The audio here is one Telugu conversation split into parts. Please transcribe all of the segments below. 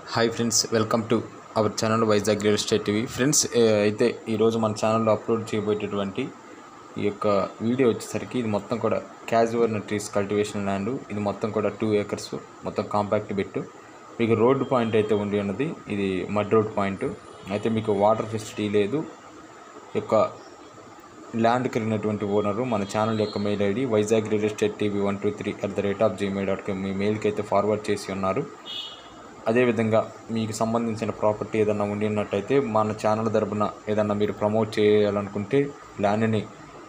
hi friends welcome to our channel Vizag real estate TV friends ఏ, అయితే ఈరోజు మన ఛానల్లో అప్లోడ్ చేయబోయేటటువంటి ఈ యొక్క వీడియో వచ్చేసరికి ఇది మొత్తం కూడా క్యాజువల్ ట్రీస్ కల్టివేషన్ ల్యాండ్ ఇది మొత్తం కూడా టూ ఏకర్స్ మొత్తం కాంపాక్ట్ బిట్టు మీకు రోడ్డు పాయింట్ అయితే ఉండి ఉన్నది ఇది మడ్ రోడ్ పాయింట్ అయితే మీకు వాటర్ ఫెసిలిటీ లేదు ఈ యొక్క ల్యాండ్ కలిగినటువంటి ఓనరు మన ఛానల్ యొక్క mail ID Vizag real estate TV one two three at the rate of Gmail dot com మీ మెయిల్కి అయితే ఫార్వర్డ్ చేసి ఉన్నారు అదేవిధంగా మీకు సంబంధించిన ప్రాపర్టీ ఏదన్నా ఉండి ఉన్నట్టయితే మన ఛానల్ తరపున ఏదన్నా మీరు ప్రమోట్ చేయాలనుకుంటే ల్యాండ్ని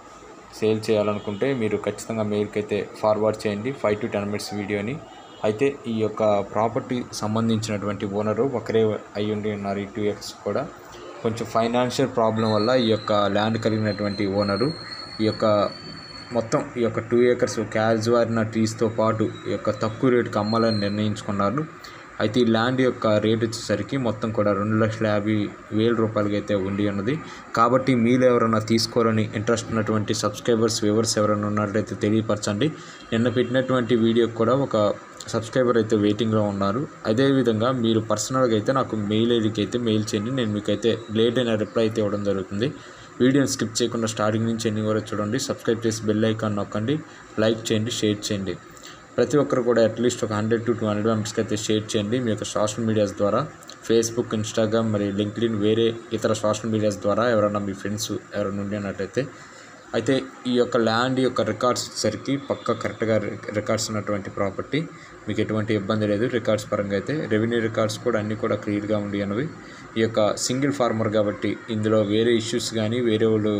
సేల్ చేయాలనుకుంటే మీరు ఖచ్చితంగా మెయిల్కి అయితే ఫార్వర్డ్ చేయండి ఫైవ్ టు టెన్ మినిట్స్ వీడియోని అయితే ఈ యొక్క ప్రాపర్టీ సంబంధించినటువంటి ఓనరు ఒకరే అయి ఉండి ఉన్నారు ఈ టూ ఇయర్స్ కూడా కొంచెం ఫైనాన్షియల్ ప్రాబ్లం వల్ల ఈ యొక్క ల్యాండ్ కలిగినటువంటి ఓనరు ఈ యొక్క మొత్తం ఈ యొక్క టూ ఏకర్స్ క్యాజువారిన ట్రీస్తో పాటు ఈ యొక్క తక్కువ రేటుకి అమ్మాలని నిర్ణయించుకున్నారు అయితే ఈ ల్యాండ్ యొక్క రేట్ వచ్చేసరికి మొత్తం కూడా రెండు లక్షల యాభై వేల రూపాయలకి అయితే ఉండి ఉన్నది కాబట్టి మీరు ఎవరైనా తీసుకోవాలని ఇంట్రెస్ట్ ఉన్నటువంటి సబ్స్క్రైబర్స్ వ్యూవర్స్ ఎవరైనా ఉన్నట్లయితే తెలియపరచండి నిన్న పెట్టినటువంటి వీడియోకి కూడా ఒక సబ్స్క్రైబర్ అయితే వెయిటింగ్లో ఉన్నారు అదేవిధంగా మీరు పర్సనల్గా అయితే నాకు మెయిల్ ఐడికి అయితే మెయిల్ చేయండి నేను మీకైతే లేట్ అయిన రిప్లై అయితే ఇవ్వడం జరుగుతుంది వీడియోని స్కిప్ చేయకుండా స్టార్టింగ్ నుంచి ఎన్ని వరకు చూడండి సబ్స్క్రైబ్ చేసి బెల్ ఐకాన్ నొక్కండి లైక్ చేయండి షేర్ చేయండి ప్రతి ఒక్కరు కూడా అట్లీస్ట్ ఒక హండ్రెడ్ టు టూ హండ్రెడ్ మెంబర్స్కి అయితే షేర్ చేయండి మీ యొక్క సోషల్ మీడియాస్ ద్వారా ఫేస్బుక్ ఇన్స్టాగ్రామ్ మరి లింక్డ్ఇన్ వేరే ఇతర సోషల్ మీడియాస్ ద్వారా ఎవరైనా మీ ఫ్రెండ్స్ ఎవరైనా ఉండేనట్టయితే అయితే ఈ యొక్క ల్యాండ్ యొక్క రికార్డ్స్ వచ్చేసరికి పక్క కరెక్ట్గా రికార్డ్స్ ఉన్నటువంటి ప్రాపర్టీ మీకు ఎటువంటి ఇబ్బంది లేదు రికార్డ్స్ పరంగా అయితే రెవెన్యూ రికార్డ్స్ కూడా అన్నీ కూడా క్లియర్గా ఉండి అన్నవి ఈ యొక్క సింగిల్ ఫార్మర్ కాబట్టి ఇందులో వేరే ఇష్యూస్ కానీ వేరే వాళ్ళు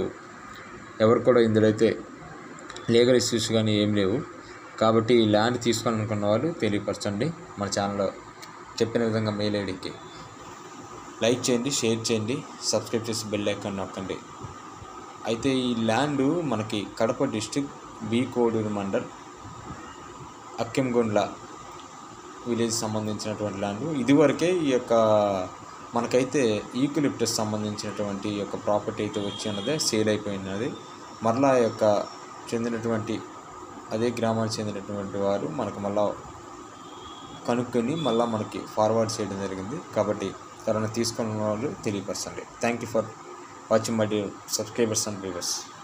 ఎవరు కూడా ఇందులో అయితే లీగల్ ఇష్యూస్ కానీ ఏం లేవు కాబట్టి ఈ ల్యాండ్ తీసుకోవాలనుకున్న వాళ్ళు తెలియపరచండి మన ఛానల్లో చెప్పిన విధంగా మెయిల్ ఐడికి లైక్ చేయండి షేర్ చేయండి సబ్స్క్రైబ్ చేసి బెల్ ఐకాన్ నొక్కండి అయితే ఈ ల్యాండ్ మనకి కడప డిస్టిక్ బి కోడూరు మండల్ అక్కెంగొండ్ల విలేజ్ సంబంధించినటువంటి ల్యాండ్ ఇదివరకే ఈ యొక్క మనకైతే ఈకులిప్టస్ సంబంధించినటువంటి ఈ యొక్క ప్రాపర్టీ అయితే వచ్చి ఉన్నదే సేల్ అయిపోయినది మరలా ఈ యొక్క చెందినటువంటి అదే గ్రామానికి చెందినటువంటి వారు మనకు మళ్ళా కనుక్కొని మళ్ళీ మనకి ఫార్వర్డ్ చేయడం జరిగింది కాబట్టి ఎవరైనా తీసుకున్న వాళ్ళు తెలియపరచండి thank you for watching my dear subscribers and viewers